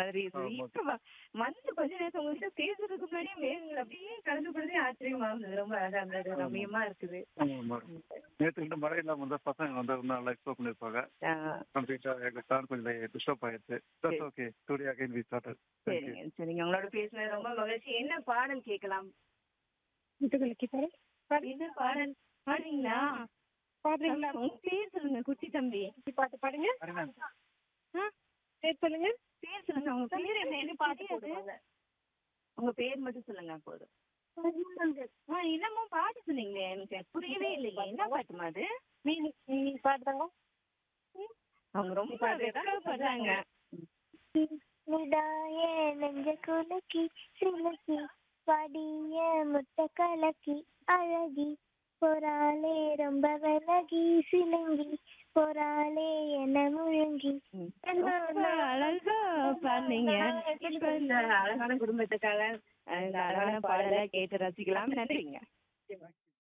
மாதிரி ஆமா. இப்ப வ- வந்து கொஞ்ச நேரத்துல உங்ககிட்ட பேசுறதுக்கு முன்னாடியே மேகங்கள் அப்படியே கலந்து போடுறதே ஆச்சரியமா இருந்தது ரொம்ப அழகா இருந்தது ஆமா. ரம்மியமா இருக்குது ஆமா நேற்று கிட்ட மழை இல்லாம வந்தா பசங்க வந்து நல்லா எக்ஸ்ப்ளோர் பண்ணிருப்பாங்க ஆஹ் கம்ப்ளீட்டா எங்க பிளான் கொஞ்சம் டிஸ்டர்ப் ஆயிடுச்சு தட்ஸ் சரி. Okay today again we started சரிங்க சரிங்க உங்களோட பேசுனது ரொம்ப மகிழ்ச்சி என்ன பாடல் கேட்கலாம் முத்துகளுக்கு பாரு என்ன பாடல் பாடுறீங்களா பாடுறீங்களா உங்க பேர் சொல்லுங்க குட்டி தம்பி பாட்டு பாடுங்க ஆ? சரி சொல்லுங்க பேர் சொல்லுங்க உங்க பேர் என்ன என்ன பாட்டு தெரியாது போடுவாங்க. உங்க பேர் மட்டும் சொல்லுங்க போதும் ஆ என்னமோ பாட்டு சொன்னீங்களே எனக்கு புரியவே இல்லையே என்ன பாட்டுமா அது நீ நீ பாடுதாங்க அவங்க ரொம்ப வெட்கப்படுறாங்க விடாய நெஞ்ச குலுக்கி சிலுக்கி படிய முட்டை கலக்கி அழகி பொறாளே ரொம்ப விலகி சிலுங்கி பொறாளே என முழுங்கி ரொம்ப அழகா பாடுனீங்க இப்ப இந்த அழகான குடும்பத்துக்காக இந்த அழகான பாடலை கேட்டு ரசிக்கலாம் நன்றிங்க